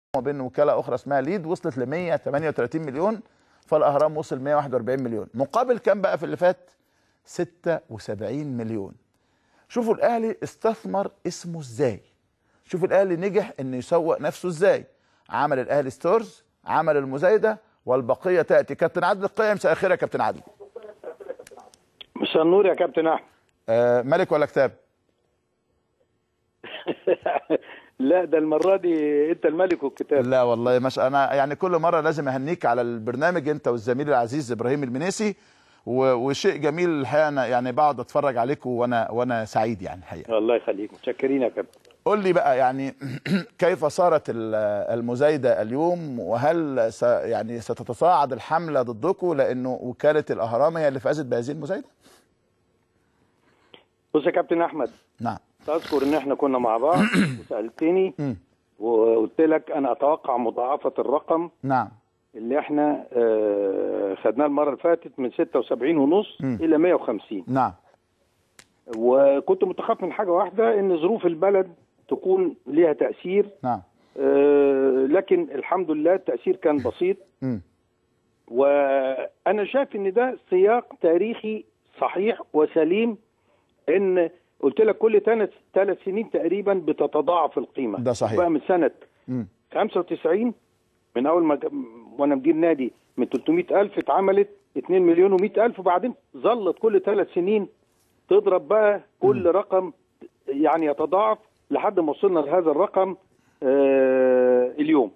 وبين وكاله اخرى اسمها ليد وصلت ل 138 مليون فالاهرام وصل 141 مليون مقابل كام بقى في اللي فات 76 مليون شوفوا الاهلي استثمر اسمه ازاي شوفوا الاهلي نجح انه يسوق نفسه ازاي عمل الاهلي ستورز عمل المزايده والبقيه تاتي كابتن عادل القيم مساء الخير يا كابتن عادل مساء النور يا كابتن احمد آه ملك ولا كتاب لا ده المره دي انت الملك والكتاب لا والله مش انا يعني كل مره لازم اهنيك على البرنامج انت والزميل العزيز ابراهيم المنيسي و- وشيء جميل الحقيقه انا يعني بقعد اتفرج عليكم وانا وانا سعيد يعني الحقيقه الله يخليك متشكرين يا كابتن قول لي بقى يعني كيف صارت ال- المزايده اليوم وهل س يعني ستتصاعد الحمله ضدكم لانه وكاله الاهرام هي اللي فازت بهذه المزايده؟ بص يا كابتن احمد نعم تذكر ان احنا كنا مع بعض وسالتني مم. وقلت لك انا اتوقع مضاعفه الرقم نعم اللي احنا آه، خدناه المره اللي فاتت من 76 ونص الى 150 نعم وكنت متخاف من حاجه واحده ان ظروف البلد تكون ليها تاثير نعم آه، لكن الحمد لله التاثير كان بسيط مم. وانا شايف ان ده سياق تاريخي صحيح وسليم ان قلت لك كل ثلاث ثلاث سنين تقريبا بتتضاعف القيمه ده صحيح. بقى من سنه مم. 95 من اول ما ج- وانا مدير نادي من 300 الف اتعملت 2 مليون و100 الف وبعدين ظلت كل ثلاث سنين تضرب بقى كل رقم يعني يتضاعف لحد ما وصلنا لهذا الرقم آه اليوم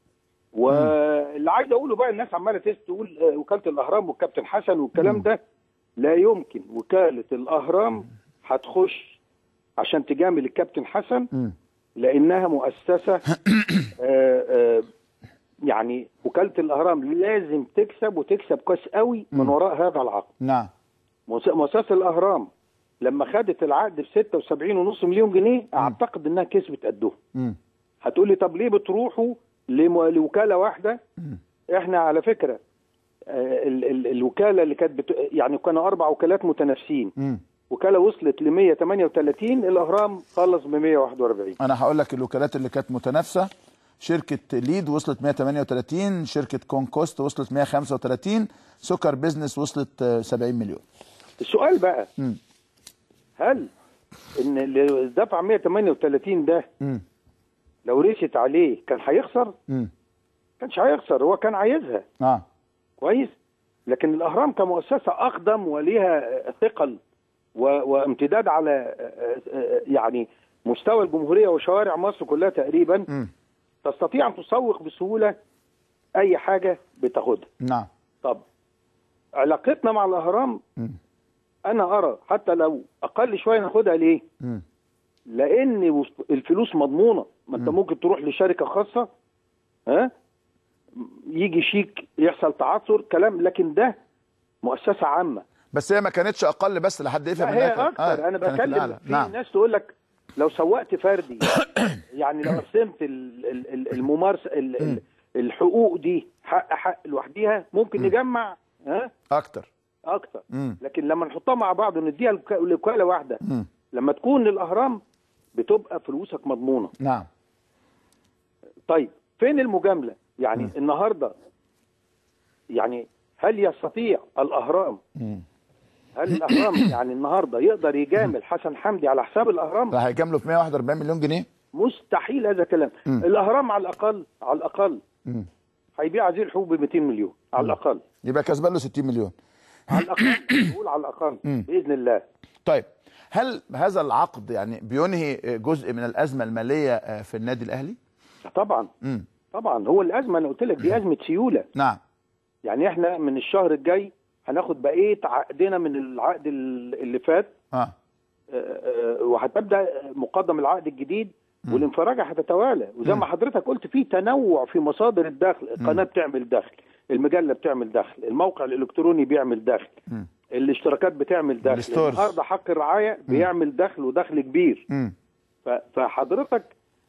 واللي عايز اقوله بقى الناس عماله تس- تقول آه، وكاله الاهرام والكابتن حسن والكلام ده لا يمكن وكاله الاهرام هتخش عشان تجامل الكابتن حسن مم. لانها مؤسسه آه، آه، يعني وكاله الاهرام لازم تكسب وتكسب كويس قوي من وراء هذا العقد نعم مؤس- مؤسسه الاهرام لما خدت العقد ب 76.5 مليون جنيه اعتقد انها كسبت قدهم مم. هتقول لي طب ليه بتروحوا لم- لوكاله واحده احنا على فكره آه، ال- ال- الوكاله اللي كانت بت... يعني كانوا اربع وكالات متنافسين مم. وكاله وصلت ل 138 الاهرام خلص ب 141 انا هقول لك الوكالات اللي كانت متنافسه شركه ليد وصلت 138 شركه كونكوست وصلت 135 سكر بيزنس وصلت آه، 70 مليون السؤال بقى مم. هل ان اللي دفع 138 ده مم. لو رست عليه كان هيخسر؟ مم. كانش هيخسر هو كان عايزها اه كويس لكن الاهرام كمؤسسه اقدم وليها ثقل و- وامتداد على آه، آه، يعني مستوى الجمهوريه وشوارع مصر كلها تقريبا مم. تستطيع ان تسوق بسهوله اي حاجه بتاخدها نعم طب علاقتنا مع الاهرام مم. انا ارى حتى لو اقل شويه ناخدها ليه؟ مم. لان وسط- الفلوس مضمونه ما انت ممكن تروح لشركه خاصه ها يجي شيك يحصل تعثر كلام لكن ده مؤسسه عامه بس هي ما كانتش اقل بس لحد يفهم لا هي إنها كانت- اكتر آه، انا كانت بتكلم الأعلى. في نعم ناس تقول لك لو سوقت فردي يعني لو قسمت ال- ال- ال- الممارسه ال- ال- الحقوق دي حق حق لوحديها ممكن نجمع ها اكتر اكتر مم. لكن لما نحطها مع بعض ونديها لك- لوكاله واحده مم. لما تكون للاهرام بتبقى فلوسك مضمونه نعم طيب فين المجامله يعني النهارده يعني هل يستطيع الاهرام مم. هل الاهرام يعني النهارده يقدر يجامل حسن حمدي على حساب الاهرام راح هيجاملوا في 141 مليون جنيه مستحيل هذا الكلام مم. الاهرام على الاقل على الاقل مم. هيبيع هذه الحبوب ب 200 مليون على الاقل يبقى كسبان له 60 مليون على الاقل بقول على الاقل مم. باذن الله طيب هل هذا العقد يعني بينهي جزء من الازمه الماليه آه، في النادي الاهلي؟ طبعا امم طبعا هو الازمه انا قلت لك دي ازمه سيوله نعم يعني احنا من الشهر الجاي هناخد بقيه عقدنا من العقد ال- اللي فات اه آه، آه، وهتبدا مقدم العقد الجديد والانفراجه هتتوالى وزي ما حضرتك قلت في تنوع في مصادر الدخل القناه بتعمل دخل المجله بتعمل دخل الموقع الالكتروني بيعمل دخل مم. الاشتراكات بتعمل دخل الستورز. النهارده حق الرعايه بيعمل دخل ودخل كبير امم ف- فحضرتك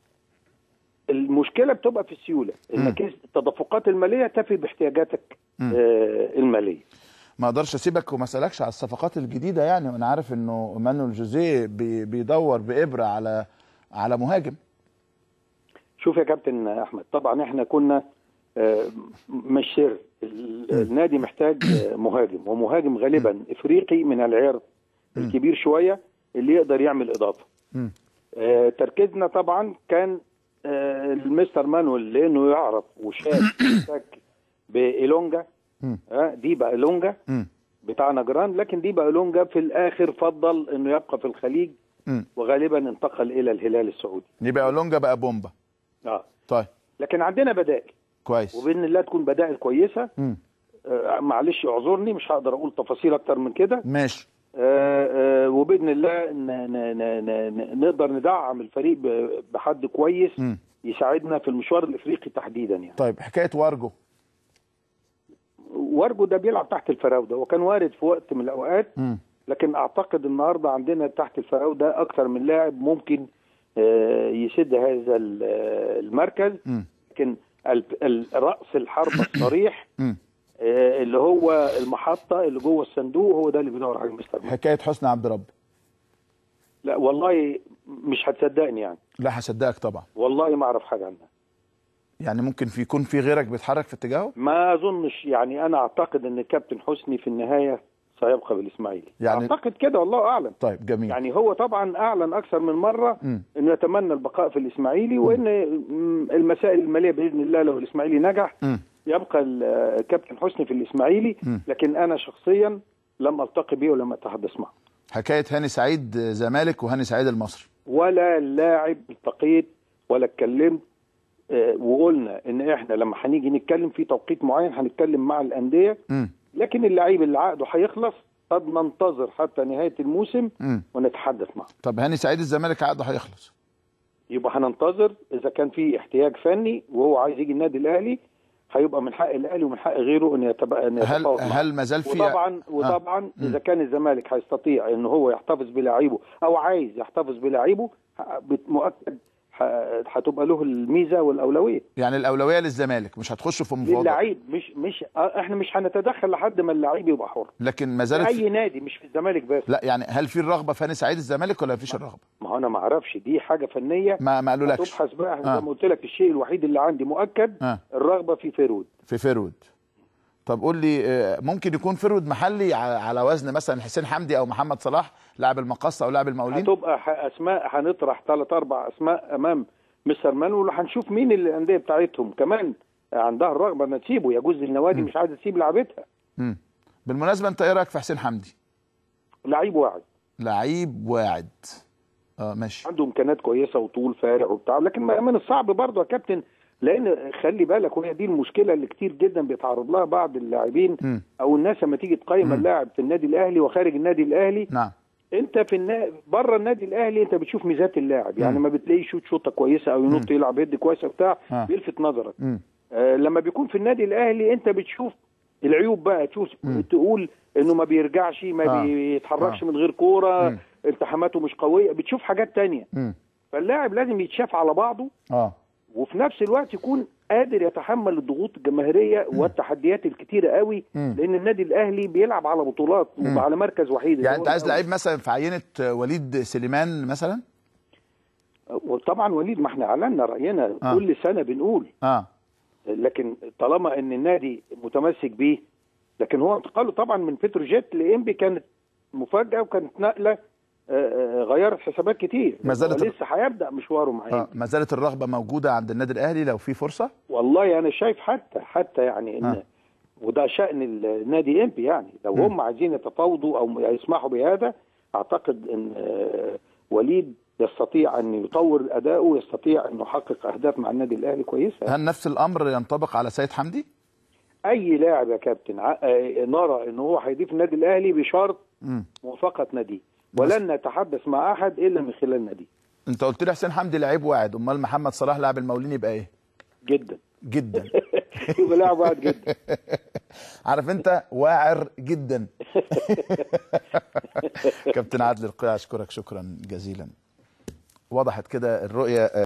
المشكله بتبقى في السيوله انك التدفقات الماليه تفي باحتياجاتك آه الماليه ما اقدرش اسيبك وما اسالكش على الصفقات الجديده يعني وانا عارف انه مانويل جوزيه بي بيدور بابره على على مهاجم شوف يا كابتن احمد طبعا احنا كنا آه، مش سر ال- النادي محتاج آه، مهاجم ومهاجم غالبا افريقي من العيار الكبير شويه اللي يقدر يعمل اضافه مم. آه، تركيزنا طبعا كان آه، المستر مانويل لانه يعرف وشاف وشك بايلونجا مم. آه، دي بقى ايلونجا مم. بتاع نجران لكن دي بقى ايلونجا في الاخر فضل انه يبقى في الخليج مم. وغالبا انتقل الى الهلال السعودي يبقى اولونجا بقى بومبا اه طيب لكن عندنا بدائل كويس وباذن الله تكون بدائل كويسه مم. آه معلش اعذرني مش هقدر اقول تفاصيل اكتر من كده ماشي آه آه وباذن الله ن ن ن ن نقدر ندعم الفريق ب- بحد كويس مم. يساعدنا في المشوار الافريقي تحديدا يعني طيب حكايه وارجو وارجو ده بيلعب تحت الفراوده وكان وارد في وقت من الاوقات مم. لكن اعتقد النهارده عندنا تحت الفراوده اكثر من لاعب ممكن آه، يسد هذا ال- آه، المركز مم. لكن ال- ال- راس الحربه الصريح مم. آه، اللي هو المحطه اللي جوه الصندوق هو ده اللي بيدور عليه مستر مانويل. حكايه حسني عبد ربي لا والله مش هتصدقني يعني لا هصدقك طبعا والله ما اعرف حاجه عنها يعني ممكن في يكون في غيرك بيتحرك في اتجاهه ما اظنش يعني انا اعتقد ان الكابتن حسني في النهايه سيبقى بالاسماعيلي يعني- اعتقد كده والله اعلم طيب جميل يعني هو طبعا اعلن اكثر من مره مم. انه يتمنى البقاء في الاسماعيلي وان م- المسائل الماليه باذن الله لو الاسماعيلي نجح مم. يبقى ال- الكابتن حسني في الاسماعيلي مم. لكن انا شخصيا لم التقي به ولم اتحدث معه حكايه هاني سعيد آه، زمالك وهاني سعيد المصري ولا لاعب التقيت ولا اتكلمت آه، وقلنا ان احنا لما هنيجي نتكلم في توقيت معين هنتكلم مع الانديه مم. لكن اللعيب اللي عقده هيخلص قد ننتظر حتى نهايه الموسم مم. ونتحدث معه طب هاني سعيد الزمالك عقده هيخلص يبقى هننتظر اذا كان في احتياج فني وهو عايز يجي النادي الاهلي هيبقى من حق الاهلي ومن حق غيره ان يتبقى ان هل يتفاوض معه. هل ما زال في وطبعا وطبعا اذا كان الزمالك هيستطيع ان هو يحتفظ بلاعيبه او عايز يحتفظ بلاعيبه ه- بت- مؤكد ه- هتبقى له الميزه والاولويه يعني الاولويه للزمالك مش هتخشوا في مفاوضات للعيب مش مش آه، احنا مش هنتدخل لحد ما اللعيب يبقى حر لكن ما في زالت اي نادي مش في الزمالك بس لا يعني هل في الرغبه في هاني سعيد الزمالك ولا مفيش الرغبه ما هو انا ما اعرفش دي حاجه فنيه ما ما قالولكش تبحث بقى آه. زي ما قلت لك الشيء الوحيد اللي عندي مؤكد آه. الرغبه في فيرود في فيرود طب قول لي آه، ممكن يكون فيرود محلي ع- على وزن مثلا حسين حمدي او محمد صلاح لاعب المقصه او لاعب المقاولين هتبقى ح- اسماء هنطرح ثلاث اربع اسماء امام مستر مانويل وهنشوف مين اللي الانديه بتاعتهم كمان عندها الرغبه انها تسيبه يجوز النوادي مش عايزه تسيب لعبتها مم. بالمناسبه انت ايه رايك في حسين حمدي لعيب واعد لعيب واعد اه ماشي عنده امكانيات كويسه وطول فارع وبتاع لكن ما- من الصعب برضه يا كابتن لان خلي بالك وهي دي المشكله اللي كتير جدا بيتعرض لها بعض اللاعبين مم. او الناس لما تيجي تقيم اللاعب في النادي الاهلي وخارج النادي الاهلي نعم انت في النا... بره النادي الاهلي انت بتشوف ميزات اللاعب يعني مم. ما بتلاقيه يشوط شوطه كويسه او ينط يلعب يد كويسه بتاع آه. بيلفت نظرك مم. آه لما بيكون في النادي الاهلي انت بتشوف العيوب بقى تشوف مم. تقول انه ما بيرجعش ما آه. بيتحركش آه. من غير كوره مم. التحاماته مش قويه بتشوف حاجات تانية مم. فاللاعب لازم يتشاف على بعضه اه وفي نفس الوقت يكون قادر يتحمل الضغوط الجماهيريه والتحديات الكتيره قوي مم. لان النادي الاهلي بيلعب على بطولات مم. وعلى مركز وحيد يعني انت عايز الأول. لعيب مثلا في عينه وليد سليمان مثلا وطبعا وليد ما احنا اعلنا راينا آه. كل سنه بنقول اه لكن طالما ان النادي متمسك بيه لكن هو انتقاله طبعا من بتروجيت لانبي كانت مفاجاه وكانت نقله آه، آه، غيرت حسابات كتير ما زالت هو لسه هيبدا مشواره معايا اه ما زالت الرغبه موجوده عند النادي الاهلي لو في فرصه والله انا شايف حتى حتى يعني ان آه. وده شان النادي امبي يعني لو مم. هم عايزين يتفاوضوا او يسمحوا بهذا اعتقد ان آه، وليد يستطيع ان يطور اداؤه يستطيع انه يحقق اهداف مع النادي الاهلي كويسه هل نفس الامر ينطبق على سيد حمدي اي لاعب يا كابتن ع- آه، نرى ان هو هيضيف النادي الاهلي بشرط مم. موافقه ناديه ولن نتحدث مع احد الا من خلال ناديه انت قلت لي حسين حمدي لعيب واعد امال محمد صلاح لاعب المقاولين يبقى ايه جدا جدا يبقى لاعب واحد جدا عارف انت واعر جدا كابتن عادل القيع اشكرك شكرا جزيلا وضحت كده الرؤيه